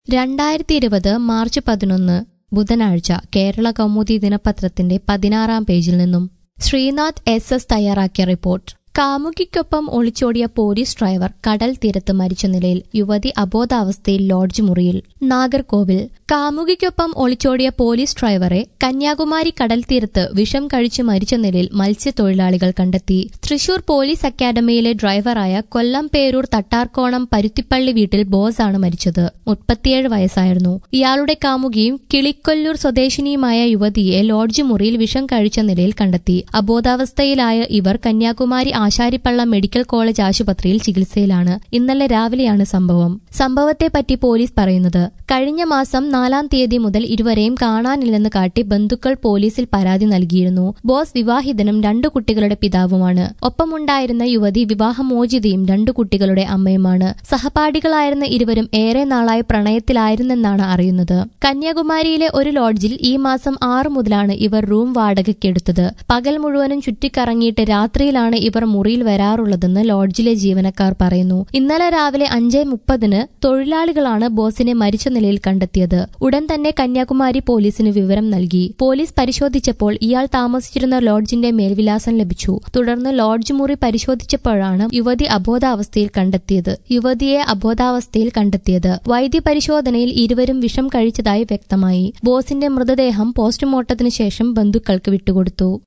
രണ്ടായിരത്തി ഇരുപത് മാർച്ച് പതിനൊന്ന് ബുധനാഴ്ച കേരള കൗമുദി ദിനപത്രത്തിന്റെ പതിനാറാം പേജിൽ നിന്നും ശ്രീനാഥ് എസ് എസ് തയ്യാറാക്കിയ റിപ്പോർട്ട് കാമുകിക്കൊപ്പം ഒളിച്ചോടിയ പോലീസ് ഡ്രൈവർ കടൽ തീരത്ത് മരിച്ച നിലയിൽ യുവതി അബോധാവസ്ഥയിൽ ലോഡ്ജ് മുറിയിൽ നാഗർകോവിൽ കാമുകിക്കൊപ്പം ഒളിച്ചോടിയ പോലീസ് ഡ്രൈവറെ കന്യാകുമാരി കടൽ തീരത്ത് വിഷം കഴിച്ച് മരിച്ച നിലയിൽ മത്സ്യത്തൊഴിലാളികൾ കണ്ടെത്തി തൃശൂർ പോലീസ് അക്കാദമിയിലെ ഡ്രൈവറായ കൊല്ലം പേരൂർ തട്ടാർക്കോണം പരുത്തിപ്പള്ളി വീട്ടിൽ ബോസാണ് മരിച്ചത് മുപ്പത്തിയേഴ് വയസ്സായിരുന്നു ഇയാളുടെ കാമുകിയും കിളിക്കൊല്ലൂർ സ്വദേശിനിയുമായ യുവതിയെ ലോഡ്ജ് മുറിയിൽ വിഷം കഴിച്ച നിലയിൽ കണ്ടെത്തി അബോധാവസ്ഥയിലായ ഇവർ കന്യാകുമാരി ആശാരിപ്പള്ള മെഡിക്കൽ കോളേജ് ആശുപത്രിയിൽ ചികിത്സയിലാണ് ഇന്നലെ രാവിലെയാണ് സംഭവം സംഭവത്തെപ്പറ്റി പോലീസ് പറയുന്നത് കഴിഞ്ഞ മാസം നാലാം തീയതി മുതൽ ഇരുവരെയും കാണാനില്ലെന്ന് കാട്ടി ബന്ധുക്കൾ പോലീസിൽ പരാതി നൽകിയിരുന്നു ബോസ് വിവാഹിതനും രണ്ടു കുട്ടികളുടെ പിതാവുമാണ് ഒപ്പമുണ്ടായിരുന്ന യുവതി വിവാഹമോചിതയും രണ്ടു കുട്ടികളുടെ അമ്മയുമാണ് സഹപാഠികളായിരുന്ന ഇരുവരും ഏറെ നാളായി പ്രണയത്തിലായിരുന്നെന്നാണ് അറിയുന്നത് കന്യാകുമാരിയിലെ ഒരു ലോഡ്ജിൽ ഈ മാസം ആറ് മുതലാണ് ഇവർ റൂം വാടകയ്ക്കെടുത്തത് പകൽ മുഴുവനും ചുറ്റിക്കറങ്ങിയിട്ട് രാത്രിയിലാണ് ഇവർ മുറിയിൽ വരാറുള്ളതെന്ന് ലോഡ്ജിലെ ജീവനക്കാർ പറയുന്നു ഇന്നലെ രാവിലെ അഞ്ചേ മുപ്പതിന് തൊഴിലാളികളാണ് ബോസിനെ മരിച്ച നിലയിൽ കണ്ടെത്തിയത് ഉടൻ തന്നെ കന്യാകുമാരി പോലീസിന് വിവരം നൽകി പോലീസ് പരിശോധിച്ചപ്പോൾ ഇയാൾ താമസിച്ചിരുന്ന ലോഡ്ജിന്റെ മേൽവിലാസം ലഭിച്ചു തുടർന്ന് ലോഡ്ജ് മുറി പരിശോധിച്ചപ്പോഴാണ് യുവതി അബോധാവസ്ഥയിൽ കണ്ടെത്തിയത് യുവതിയെ അബോധാവസ്ഥയിൽ കണ്ടെത്തിയത് വൈദ്യപരിശോധനയിൽ ഇരുവരും വിഷം കഴിച്ചതായി വ്യക്തമായി ബോസിന്റെ മൃതദേഹം പോസ്റ്റ്മോർട്ടത്തിന് ശേഷം ബന്ധുക്കൾക്ക് വിട്ടുകൊടുത്തു